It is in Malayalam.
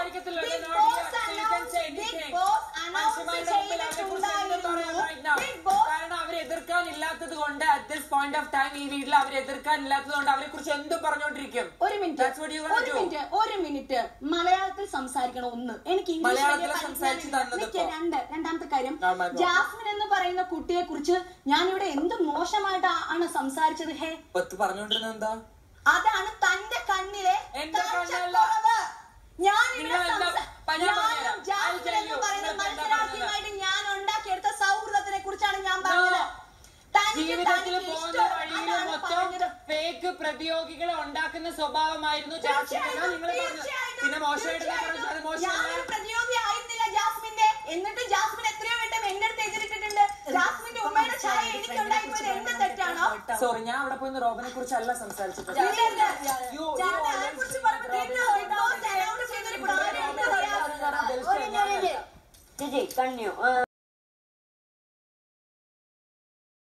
സംസാരിക്കത്തില്ലല്ലോ, Big not Boss here, so you can say announce- Big anything. Boss announce മനുഷ്യന്മാരുടെ മുമ്പിൽ അവരെക്കുറിച്ച് എന്ത് പറയാൻ right now? Big Boss കാരണം അവരെ എതിർക്കാൻ ഇല്ലാത്തത് കൊണ്ട് at this point of time ഈ വീട്ടിൽ അവരെ എതിർക്കാൻ ഇല്ലാത്തത് കൊണ്ട് അവരെ കുറിച്ച് എന്ത് പറഞ്ഞോണ്ടിരിക്കും ഒരു minute That's what you gonna ഒരു do. മിനിറ്റ് ഒരു മിനിറ്റ് മലയാളത്തിൽ സംസാരിക്കണം ഒന്ന് എനിക്ക് ഇംഗ്ലീഷ് മലയാളത്തിൽ വലിയ സംസാരിച്ച് പരിജ്ഞാനമില്ല. തന്നത് നിക്ക് ഇപ്പോ. രണ്ട് രണ്ടാമത്തെ കാര്യം Oh my God. ജാസ്മിൻ എന്ന് പറയുന്ന കുട്ടിയെ കുറിച്ച് ഞാനിവിടെ എന്ത് മോശമായിട്ടാണ് സംസാരിച്ചത് ഹേ പത്ത് പറഞ്ഞോണ്ടിരുന്നത് എന്താ അതാണ് തന്റെ കണ്ണിലെ എന്റെ കണ്ണല്ല. കാഴ്ചക്കുറവ്. ഞാൻ ഇവിടെ നിങ്ങൾ എന്താ- സംസാ- പ- ഞാൻ ഞാനും പറഞ്ഞുതരാം. ജാസ്മിൻ I'll tell എന്ന് you. പറയുന്ന നിങ്ങൾക്ക് എന്താ മത്സരാർത്ഥിയുമായിട്ട് ഞാൻ ഉണ്ടാക്കിയെടുത്ത സൗഹൃദത്തിനെ കുറിച്ചാണ് ഞാൻ പറഞ്ഞത് തനിക്ക് ജീവിതത്തിൽ തനിക്ക് പോകുന്ന ഇഷ്ടം വഴിയിൽ അതാണ് മൊത്തം പറഞ്ഞത്. ഫേക്ക് പ്രതിയോഗികളെ ഉണ്ടാക്കുന്ന സ്വഭാവമായിരുന്നു ജാസ്മിൻ നിങ്ങൾ തീർച്ചയായിട്ടും, പറഞ്ഞത് തീർച്ചയായിട്ടും, പിന്നെ മോശമായിട്ട് ഞാൻ തീർച്ചയായിട്ടും. പറഞ്ഞത് അത് മോശമല്ല ഞാനൊരു പ്രതിയോഗി ആയിരുന്നില്ല ജാസ്മിന്റെ എന്നിട്ട് ജാസ്മിൻ എത്രയോ വട്ടം എന്റെ അടുത്ത് എതിരിട്ടിട്ടുണ്ട് ജാസ്മിന്റെ ഉമ്മയുടെ ചായ എനിക്ക് ഉണ്ടായിപ്പോയത് എന്റെ തെറ്റാണോ സോറി ഞാൻ അവിടെ പോയി റോബിനെ കുറിച്ചല്ല സംസാരിച്ചത് ഇല്ല, ഇല്ല. You- ഞാൻ you അതിനെക്കുറിച്ച് പറഞ്ഞത് Big Boss announce ചെയ്തൊരു കാര്യമുണ്ട്. ഒരു മിനിറ്റ് ചേച്ചി കണ്ണിയോ